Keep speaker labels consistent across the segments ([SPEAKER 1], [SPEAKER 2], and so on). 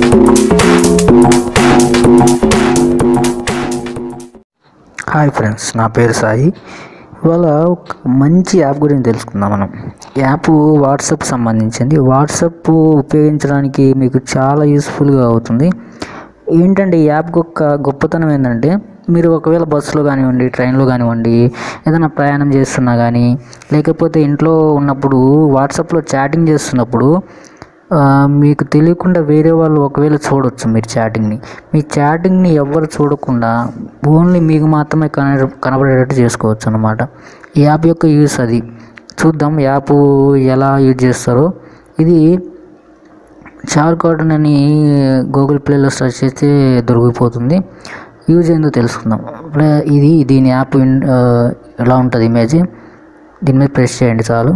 [SPEAKER 1] hi friends నా పేరు సాయి ఇవాళ ఒక మంచి యాప్ గురించి తెలుసుకుందాం మనం యాప్ వాట్సాప్ సంబంధించింది వాట్సాప్ ఉపయోగించడానికి మీకు చాలా యూస్ఫుల్గా అవుతుంది ఏంటంటే ఈ యాప్ యొక్క గొప్పతనం ఏంటంటే మీరు ఒకవేళ బస్సులో కానివ్వండి ట్రైన్లో కానివ్వండి ఏదైనా ప్రయాణం చేస్తున్నా కానీ లేకపోతే ఇంట్లో ఉన్నప్పుడు వాట్సాప్లో చాటింగ్ చేస్తున్నప్పుడు ఆ, మీకు తెలియకుండా వేరే వాళ్ళు ఒకవేళ చూడొచ్చు మీరు చాటింగ్ని మీ చాటింగ్ని ఎవ్వరు చూడకుండా ఓన్లీ మీకు మాత్రమే కన కనబడేటట్టు చేసుకోవచ్చు అనమాట ఈ యాప్ యొక్క యూస్ అది చూద్దాం యాప్ ఎలా యూజ్ చేస్తారో ఇది చార్ కార్టన్ అని గూగుల్ ప్లేలో సెర్చ్ చేస్తే దొరికిపోతుంది యూజ్ ఏందో తెలుసుకుందాం ఇప్పుడే ఇది దీని యాప్ ఇన్- ఆ, ఎలా ఉంటుంది ఇమేజ్ దీని మీద ప్రెస్ చేయండి చాలు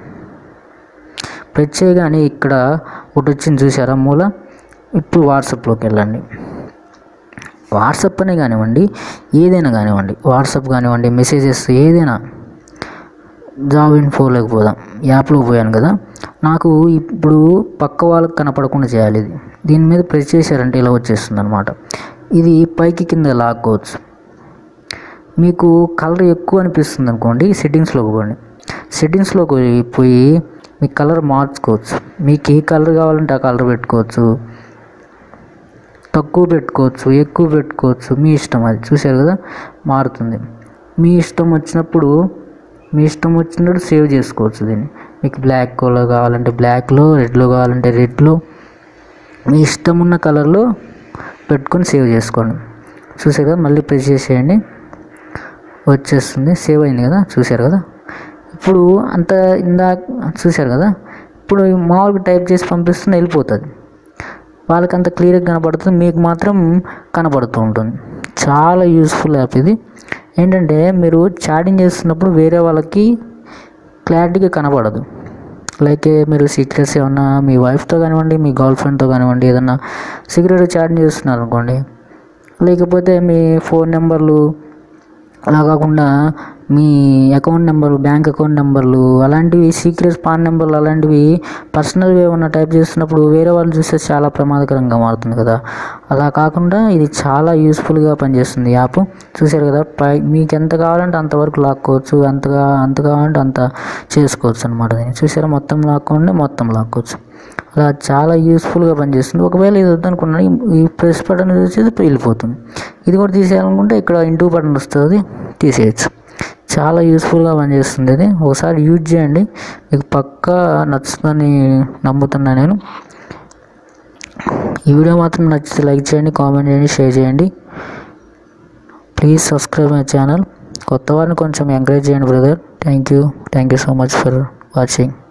[SPEAKER 1] ప్రెస్ చేయగానే ఇక్కడ ఒకటి వచ్చింది చూసారా మూల ఇప్పుడు వాట్సాప్లోకి వెళ్ళండి వాట్సాప్ అనే కానివ్వండి ఏదైనా కానివ్వండి వాట్సాప్ కానివ్వండి మెసేజెస్ ఏదైనా జాబ్ ఇన్ఫోలోకి పోదాం యాప్లోకి పోయాను కదా నాకు ఇప్పుడు పక్క వాళ్ళకి కనపడకుండా చేయాలి ఇది దీని మీద ప్రెస్ చేశారంటే ఇలా వచ్చేస్తుంది అనమాట ఇది పైకి కింద లాక్కోవచ్చు మీకు కలర్ ఎక్కువ అనిపిస్తుంది అనుకోండి సెట్టింగ్స్లోకి పోండి సెట్టింగ్స్లోకి పోయి- పోయి మీ కలర్ మార్చుకోవచ్చు మీకు ఏ కలర్ కావాలంటే ఆ కలర్ పెట్టుకోవచ్చు తక్కువ పెట్టుకోవచ్చు ఎక్కువ పెట్టుకోవచ్చు మీ ఇష్టం అది చూశారు కదా మారుతుంది మీ ఇష్టం వచ్చినప్పుడు మీ ఇష్టం వచ్చినప్పుడు సేవ్ చేసుకోవచ్చు దీన్ని మీకు బ్లాక్ కలర్ కావాలంటే బ్లాక్లో రెడ్లో కావాలంటే రెడ్లో మీ ఇష్టం ఉన్న కలర్లో పెట్టుకొని సేవ్ చేసుకోండి చూసారు కదా మళ్ళీ ప్రెస్ చేసేయండి వచ్చేస్తుంది సేవ్ అయింది కదా చూశారు కదా ఇప్పుడు అంత ఇందా చూశారు కదా ఇప్పుడు మామూలుగా టైప్ చేసి పంపిస్తుంది వెళ్ళిపోతుంది వాళ్ళకి అంత క్లియర్గా కనపడుతుంది మీకు మాత్రం కనపడుతూ ఉంటుంది చాలా యూస్ఫుల్ యాప్ ఇది ఏంటంటే మీరు చాటింగ్ చేస్తున్నప్పుడు వేరే వాళ్ళకి క్లారిటీగా కనపడదు లైక్ మీరు సీక్రెట్స్ ఏమన్నా మీ వైఫ్తో కానివ్వండి మీ గర్ల్ ఫ్రెండ్తో కానివ్వండి ఏదన్నా సీక్రెట్ చాటింగ్ చేస్తున్నారు అనుకోండి లేకపోతే మీ ఫోన్ నెంబర్లు అలా కాకుండా మీ అకౌంట్ నెంబర్లు బ్యాంక్ అకౌంట్ నెంబర్లు అలాంటివి సీక్రెట్ పాన్ నెంబర్లు అలాంటివి పర్సనల్గా ఏమన్నా టైప్ చేస్తున్నప్పుడు వేరే వాళ్ళు చూస్తే చాలా ప్రమాదకరంగా మారుతుంది కదా అలా కాకుండా ఇది చాలా యూస్ఫుల్గా పనిచేస్తుంది యాప్ చూసారు కదా పై మీకు ఎంత కావాలంటే అంతవరకు లాక్కోవచ్చు అంతగా అంత కావాలంటే అంత చేసుకోవచ్చు అనమాట దీన్ని చూసారా మొత్తం లాక్కోండి మొత్తం లాక్కోవచ్చు అలా చాలా యూస్ఫుల్గా పనిచేస్తుంది ఒకవేళ ఇది వద్దనుకున్నా ఈ- ఈ ప్రెస్ బటన్ వచ్చేది వెళ్ళిపోతుంది ఇది కూడా తీసేయాలనుకుంటే ఇక్కడ ఇంటూ బటన్ వస్తుంది తీసేయచ్చు చాలా యూస్ఫుల్గా పనిచేస్తుంది ఇది ఒకసారి యూజ్ చేయండి మీకు పక్కా నచ్చుతుందని నమ్ముతున్నా నేను ఈ వీడియో మాత్రం నచ్చితే లైక్ చేయండి కామెంట్ చేయండి షేర్ చేయండి ప్లీజ్ సబ్స్క్రైబ్ మై ఛానల్ కొత్త వారిని కొంచెం ఎంకరేజ్ చేయండి brother thank you thank you so much for watching